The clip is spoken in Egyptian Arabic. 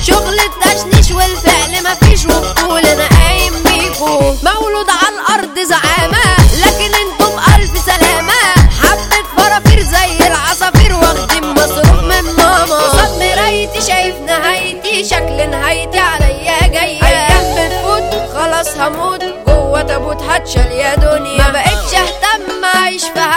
شغل التشنيش والفعل مفيش وبطول انا قايم بيكو مولود على الارض زعامة لكن انتم الف سلامة حبة فرافير زي العصافير واخدين مصروف من ماما قصاد مرايتي شايف نهايتي شكل نهايتي عليا جاية ايام بتفوت خلاص هموت جوه تابوت هتشال يا دنيا ما بقتش اهتم اعيش في